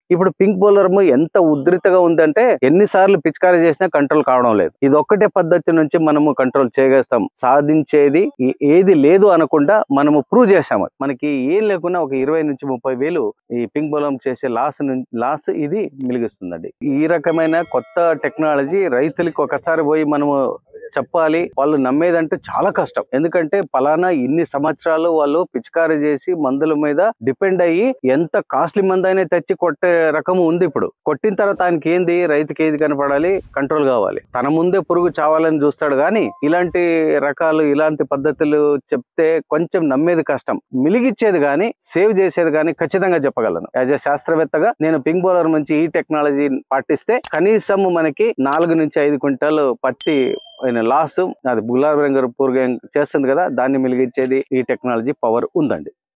ఇప్పుడు pink bowler ఎంత ఉధృతగా ఉందంటే ఎన్నిసార్లు పిచికారీ చేసినా కంట్రోల్ కావడం లేదు ఇది ఒక్కటే పద్ధతి నుంచి మనము కంట్రోల్ చేయగలుగుతాం సాధించేది ఈ- ఏది లేదు అనకుండా మనము ప్రూవ్ చేసాము మనకి ఏం లేకున్నా ఒక ఇరవై నుంచి ముప్పై వేలు ఈ పింక్ బౌలం చేసే లాస్ లాస్ ఇది మిలిగిస్తుందండి ఈ రకమైన కొత్త టెక్నాలజీ రైతులకి ఒకసారి పోయి మనము చెప్పాలి వాళ్ళు నమ్మేదంటే చాలా కష్టం ఎందుకంటే పలానా ఇన్ని సంవత్సరాలు వాళ్ళు పిచికారీ చేసి మందుల మీద డిపెండ్ అయ్యి ఎంత కాస్ట్లీ మందైనా తెచ్చి కొట్టే రకం ఉంది ఇప్పుడు కొట్టిన తర్వాత ఆయనకి ఏంది రైతుకి ఏది కనపడాలి కంట్రోల్ కావాలి తన ముందే పురుగు చావాలని చూస్తాడు కానీ ఇలాంటి రకాలు ఇలాంటి పద్ధతులు చెప్తే కొంచెం నమ్మేది కష్టం మిలిగిచ్చేది కానీ సేవ్ చేసేది కానీ ఖచ్చితంగా చెప్పగలను యాజ్ ఎ శాస్త్రవేత్తగా నేను పింక్ బౌలర్ నుంచి ఈ టెక్నాలజీ పాటిస్తే కనీసం మనకి నాలుగు నుంచి ఐదు క్వింటాలు పత్తి లాస్ అది గులాబీ రంగు పురుగు ఏం చేస్తుంది కదా దాన్ని మిలిగించేది ఈ టెక్నాలజీ పవర్ ఉందండి